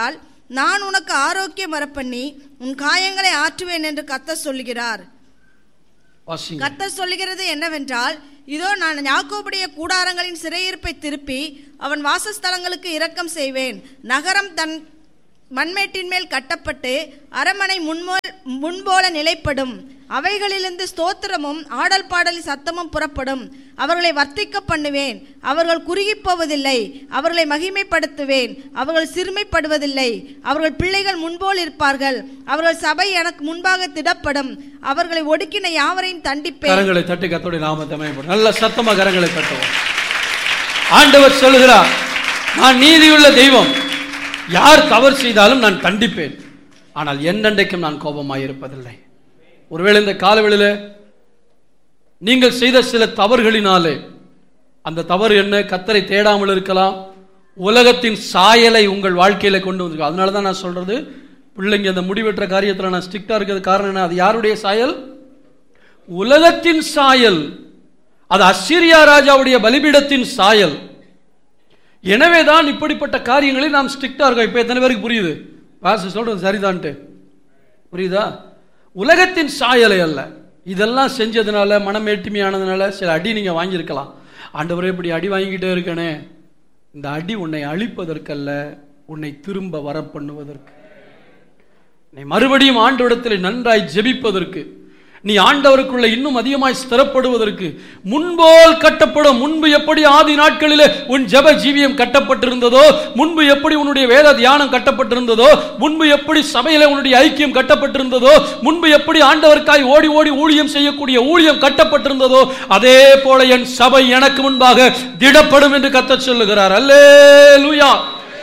நான் உனக்கு ஆரோக்கியம் வரப்பண்ணி உன் காயங்களை ஆற்றுவேன் என்று கர்த்தர் சொல்லுகிறார் வாசிங்க கர்த்தர் சொல்லுகிறது என்னவென்றால் இதோ நான் யாக்கோபுடைய கூடாரங்களின் சிறையிருப்பை திருப்பி அவன் வாசஸ்தலங்களுக்கு இரக்கம் செய்வேன் நகரம் தன் மண்மேட்டின் மேல் கட்டப்பட்டு அரமனை முன்போல் முன்போல நிலைப்படும் அவைகளிலிருந்து ஸ்தோத்திரமும் ஆடல் பாடல் சத்தமும் புறப்படும் அவர்களை வர்த்திக்க பண்ணுவேன் அவர்கள் குறுகிப் போவதில்லை அவர்களை மகிமைப்படுத்துவேன் அவர்கள் சிறுமைப்படுவதில்லை அவர்கள் பிள்ளைகள் முன்போல் இருப்பார்கள் அவர்கள் சபை எனக்கு முன்பாக திடப்படும் அவர்களை ஒடுக்கின யாவரையும் தண்டிப்பேன் கரங்களை தட்டி கத்தோடைய நாமத்தை மயப்படும் நல்ல சத்தமா கரங்களை தட்டுவோம் ஆண்டவர் சொல்லுகிறார் நான் நீதியுள்ள தெய்வம் யார் தவறு செய்தாலும் நான் தண்டிப்பேன் ஆனால் என்னென்றைக்கும் நான் கோபமாயிருப்பதில்லை ஒருவேளை இந்த காலவெளியில நீங்கள் செய்த சில தவறுகளினாலே அந்த தவறு என்ன கத்தரை தேடாமல் இருக்கலாம் உலகத்தின் சாயலை உங்கள் வாழ்க்கையில கொண்டு வந்திருக்கும் அதனால தான் நான் சொல்றது பிள்ளைங்க அந்த முடிவெற்ற காரியத்தில் நான் ஸ்ட்ரிக்டா இருக்கிறது காரணம் என்ன அது யாருடைய சாயல் உலகத்தின் சாயல் அது அசிரியா ராஜாவுடைய பலிபீடத்தின் சாயல் எனவேதான் இப்படிப்பட்ட காரியங்களில் நாம் ஸ்ட்ரிக்டா இருக்கோம் இப்போ எத்தனை பேருக்கு புரியுது பாச சொல்றது சரிதான்ட்டு புரியுதா உலகத்தின் சாயலை அல்ல இதெல்லாம் செஞ்சதுனால மனம் ஏட்டுமையானதுனால சில அடி நீங்க வாங்கியிருக்கலாம் ஆண்டவரே இப்படி அடி வாங்கிக்கிட்டே இருக்கனே இந்த அடி உன்னை அழிப்பதற்கல்ல உன்னை திரும்ப வர பண்ணுவதற்கு நீ மறுபடியும் ஆண்டவரிடத்தில் நன்றாய் ஜெபிப்பதற்கு நீ ஆண்டவருக்குள்ள இன்னும் அதிகமாய் ஸ்திரப்படுவதற்கு முன்போல் கட்டப்படும் முன்பு எப்படி ஆதி நாட்களிலே உன் ஜெப ஜீவியம் கட்டப்பட்டிருந்ததோ முன்பு எப்படி உன்னுடைய வேத தியானம் கட்டப்பட்டிருந்ததோ முன்பு எப்படி சபையில உன்னுடைய ஐக்கியம் கட்டப்பட்டிருந்ததோ முன்பு எப்படி ஆண்டவருக்காய் ஓடி ஓடி ஊழியம் செய்யக்கூடிய ஊழியம் கட்டப்பட்டிருந்ததோ அதே போல என் சபை எனக்கு முன்பாக திடப்படும் என்று கத்தச் சொல்லுகிறார் அல்லேலூயா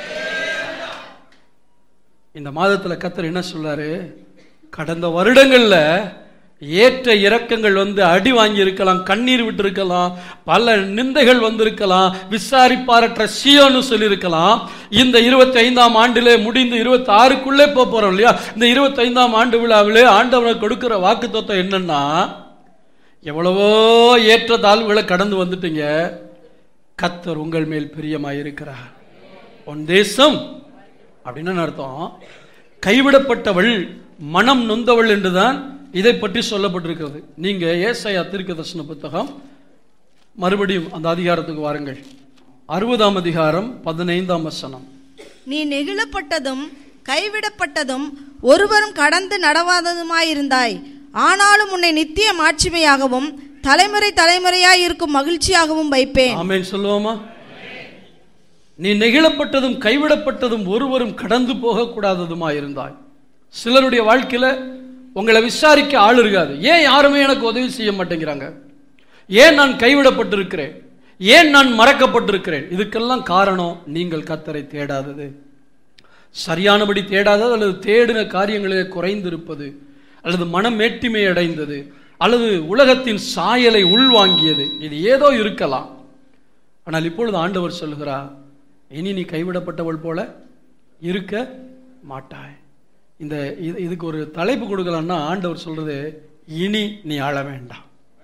இந்த மாதத்துல கத்தர் என்ன சொல்றாரு கடந்த வருடங்கள்ல ஏற்ற இறக்கங்கள் வந்து அடி வாங்கி இருக்கலாம் கண்ணீர் விட்டு இருக்கலாம் பல நிந்தைகள் வந்திருக்கலாம் விசாரிப்பாரற்ற சியோன்னு சொல்லியிருக்கலாம் இந்த இருபத்தி ஐந்தாம் ஆண்டிலே முடிந்து இருபத்தி ஆறுக்குள்ளே போக போறோம் இல்லையா இந்த இருபத்தி ஐந்தாம் ஆண்டு விழாவிலே ஆண்டவனுக்கு கொடுக்கிற வாக்கு என்னன்னா எவ்வளவோ ஏற்ற தாழ்வுகளை கடந்து வந்துட்டீங்க கத்தர் உங்கள் மேல் பிரியமாயிருக்கிறார் உன் தேசம் அப்படின்னு என்ன அர்த்தம் கைவிடப்பட்டவள் மனம் நொந்தவள் என்றுதான் இதை பற்றி சொல்லப்பட்டிருக்கிறது நீங்க ஏசாயா தீர்க்கதர்சன புத்தகம் மறுபடியும் அந்த அதிகாரத்துக்கு வாருங்கள் அறுபதாம் அதிகாரம் பதினைந்தாம் வசனம் நீ நெகிழப்பட்டதும் கைவிடப்பட்டதும் ஒருவரும் கடந்து நடவாததுமாயிருந்தாய் ஆனாலும் உன்னை நித்திய மாட்சிமையாகவும் தலைமுறை தலைமுறையாய் இருக்கும் மகிழ்ச்சியாகவும் வைப்பேன் ஆமென் சொல்லுவோமா நீ நெகிழப்பட்டதும் கைவிடப்பட்டதும் ஒருவரும் கடந்து போகக்கூடாததுமா இருந்தாய் சிலருடைய வாழ்க்கையில உங்களை விசாரிக்க ஆள் இருக்காது ஏன் யாருமே எனக்கு உதவி செய்ய மாட்டேங்கிறாங்க ஏன் நான் கைவிடப்பட்டிருக்கிறேன் ஏன் நான் மறக்கப்பட்டிருக்கிறேன் இதுக்கெல்லாம் காரணம் நீங்கள் கத்தரை தேடாதது சரியானபடி தேடாதது அல்லது தேடின காரியங்களிலே குறைந்திருப்பது அல்லது மனம் மேட்டிமை அடைந்தது அல்லது உலகத்தின் சாயலை உள்வாங்கியது இது ஏதோ இருக்கலாம் ஆனால் இப்பொழுது ஆண்டவர் சொல்லுகிறார் இனி நீ கைவிடப்பட்டவள் போல இருக்க மாட்டாய் இந்த இது- இதுக்கு ஒரு தலைப்பு கொடுக்கலாம்னா ஆண்டவர் சொல்றது இனி நீ ஆள வேண்டாம்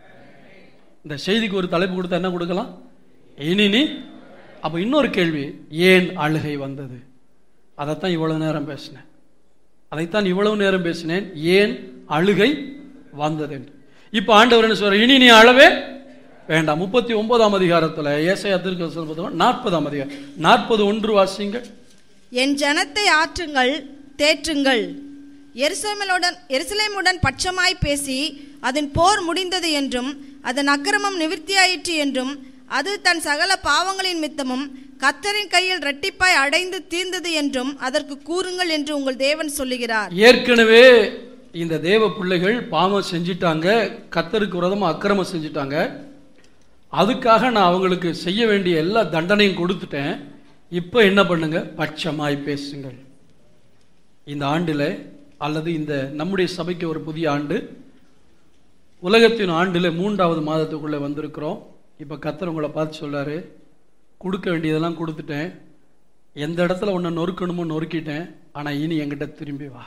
இந்த செய்திக்கு ஒரு தலைப்பு கொடுத்தா என்ன கொடுக்கலாம் இனி நீ அப்ப இன்னொரு கேள்வி ஏன் அழுகை வந்தது அதைத்தான் இவ்வளவு நேரம் பேசினேன் அதைத்தான் இவ்வளவு நேரம் பேசினேன் ஏன் அழுகை வந்தது என்று இப்ப ஆண்டவர் என்ன சொல்ற இனி நீ அழவே வேண்டாம் முப்பத்தி ஒன்பதாம் அதிகாரத்துல ஏசையா திருக்க நாற்பதாம் அதிகாரம் நாற்பது ஒன்று வாசிங்கள் என் ஜனத்தை ஆற்றுங்கள் தேற்றுங்கள் எருசலேமுடன் எருசலேமுடன் பட்சமாய் பேசி அதன் போர் முடிந்தது என்றும் அதன் அக்கிரமம் நிவிர்த்தியாயிற்று என்றும் அது தன் சகல பாவங்களின் மித்தமும் கத்தரின் கையில் இரட்டிப்பாய் அடைந்து தீர்ந்தது என்றும் அதற்கு கூறுங்கள் என்று உங்கள் தேவன் சொல்லுகிறார் ஏற்கனவே இந்த தேவ பிள்ளைகள் பாவம் செஞ்சிட்டாங்க கத்தருக்கு விரோதமா அக்கிரமம் செஞ்சிட்டாங்க அதுக்காக நான் அவங்களுக்கு செய்ய வேண்டிய எல்லா தண்டனையும் கொடுத்துட்டேன் இப்போ என்ன பண்ணுங்க பட்சமாய் பேசுங்கள் இந்த ஆண்டில் அல்லது இந்த நம்முடைய சபைக்கு ஒரு புதிய ஆண்டு உலகத்தின் ஆண்டில் மூன்றாவது மாதத்துக்குள்ளே வந்திருக்கிறோம் இப்போ கத்தர் உங்களை பார்த்து சொல்றாரு கொடுக்க வேண்டியதெல்லாம் கொடுத்துட்டேன் எந்த இடத்துல உன்னை நொறுக்கணுமோ நொறுக்கிட்டேன் ஆனால் இனி என்கிட்ட திரும்பி வா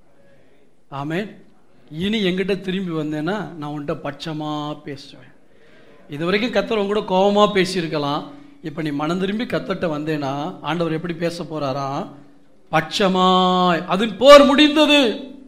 ஆமென் இனி என்கிட்ட திரும்பி வந்தேன்னா நான் உன்கிட்ட பட்சமா பேசுவேன் இது வரைக்கும் கத்தர் உங்க கூட கோபமா பேசியிருக்கலாம் இப்போ நீ மனம் திரும்பி கத்தட்ட வந்தேன்னா ஆண்டவர் எப்படி பேச போறாராம் பட்சமாய் அதன் போர் முடிந்தது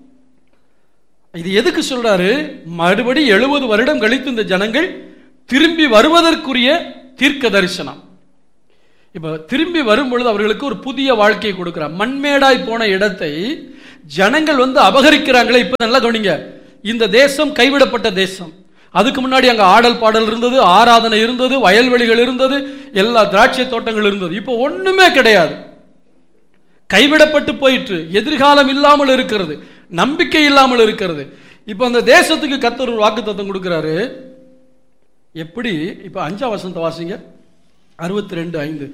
இது எதுக்கு சொல்றாரு மறுபடி எழுபது வருடம் கழித்து இந்த ஜனங்கள் திரும்பி வருவதற்குரிய தீர்க்க தரிசனம் இப்ப திரும்பி வரும் பொழுது அவர்களுக்கு ஒரு புதிய வாழ்க்கையை கொடுக்கிறார் மண்மேடாய் போன இடத்தை ஜனங்கள் வந்து அபகரிக்கிறாங்களே இப்ப நல்லா கவனிங்க இந்த தேசம் கைவிடப்பட்ட தேசம் அதுக்கு முன்னாடி அங்க ஆடல் பாடல் இருந்தது ஆராதனை இருந்தது வயல்வெளிகள் இருந்தது எல்லா திராட்சை தோட்டங்கள் இருந்தது இப்போ ஒண்ணுமே கிடையாது கைவிடப்பட்டு போயிற்று எதிர்காலம் இல்லாமல் இருக்கிறது நம்பிக்கை இல்லாமல் இருக்கிறது இப்போ அந்த தேசத்துக்கு கத்தர் ஒரு வாக்குத்தத்தம் கொடுக்கிறாரு எப்படி இப்போ அஞ்சாம் வசந்த வாசிங்க அறுபத்தி ரெண்டு ஐந்து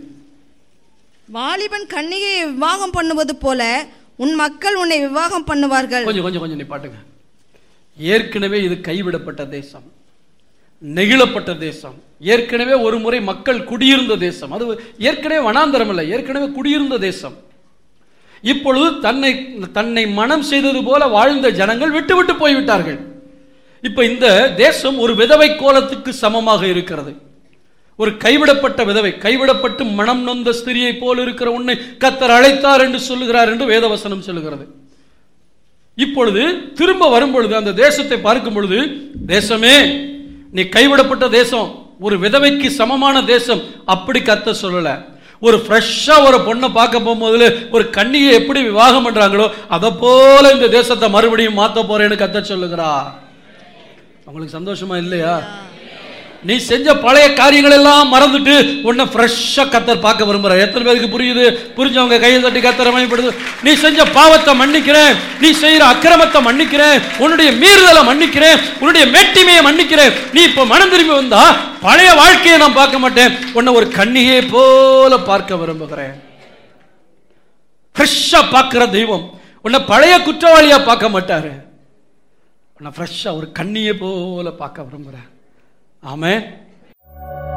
வாலிபன் கன்னிகையை விவாகம் பண்ணுவது போல உன் மக்கள் உன்னை விவாகம் பண்ணுவார்கள் கொஞ்சம் கொஞ்சம் கொஞ்சம் நீ பாட்டுங்க ஏற்கனவே இது கைவிடப்பட்ட தேசம் நெகிழப்பட்ட தேசம் ஏற்கனவே ஒரு முறை மக்கள் குடியிருந்த தேசம் அது ஏற்கனவே வனாந்தரம் இல்லை ஏற்கனவே குடியிருந்த தேசம் இப்பொழுது தன்னை தன்னை மனம் செய்தது போல வாழ்ந்த ஜனங்கள் விட்டு விட்டு போய்விட்டார்கள் இப்ப இந்த தேசம் ஒரு விதவை கோலத்துக்கு சமமாக இருக்கிறது ஒரு கைவிடப்பட்ட விதவை கைவிடப்பட்டு மனம் நொந்த ஸ்திரியை போல் இருக்கிற உன்னை கத்தர் அழைத்தார் என்று சொல்லுகிறார் என்று வேதவசனம் சொல்லுகிறது இப்பொழுது திரும்ப வரும் பொழுது அந்த தேசத்தை பார்க்கும் பொழுது தேசமே நீ கைவிடப்பட்ட தேசம் ஒரு விதவைக்கு சமமான தேசம் அப்படி கத்த சொல்லல ஒரு ஃப்ரெஷ்ஷா ஒரு பொண்ணை பார்க்க போகும்போது ஒரு கண்ணியை எப்படி விவாகம் பண்றாங்களோ அதை போல இந்த தேசத்தை மறுபடியும் மாத்த போறேன்னு கத்த சொல்லுகிறா உங்களுக்கு சந்தோஷமா இல்லையா நீ செஞ்ச பழைய காரியங்கள் எல்லாம் மறந்துட்டு உன்னை ஃப்ரெஷ்ஷா கத்தர் பார்க்க விரும்புற எத்தனை பேருக்கு புரியுது புரிஞ்சவங்க கையை தட்டி கத்தர் அமைப்படுது நீ செஞ்ச பாவத்தை மன்னிக்கிறேன் நீ செய்யற அக்கிரமத்தை மன்னிக்கிறேன் உன்னுடைய மீறுதலை மன்னிக்கிறேன் உன்னுடைய மேட்டிமையை மன்னிக்கிறேன் நீ இப்ப மனம் திரும்பி வந்தா பழைய வாழ்க்கையை நான் பார்க்க மாட்டேன் உன்னை ஒரு கண்ணியை போல பார்க்க விரும்புகிறேன் ஃப்ரெஷ்ஷா பார்க்கிற தெய்வம் உன்னை பழைய குற்றவாளியா பார்க்க மாட்டாரு உன்னை ஃப்ரெஷ்ஷா ஒரு கண்ணியை போல பார்க்க விரும்புகிறேன் ஆமென்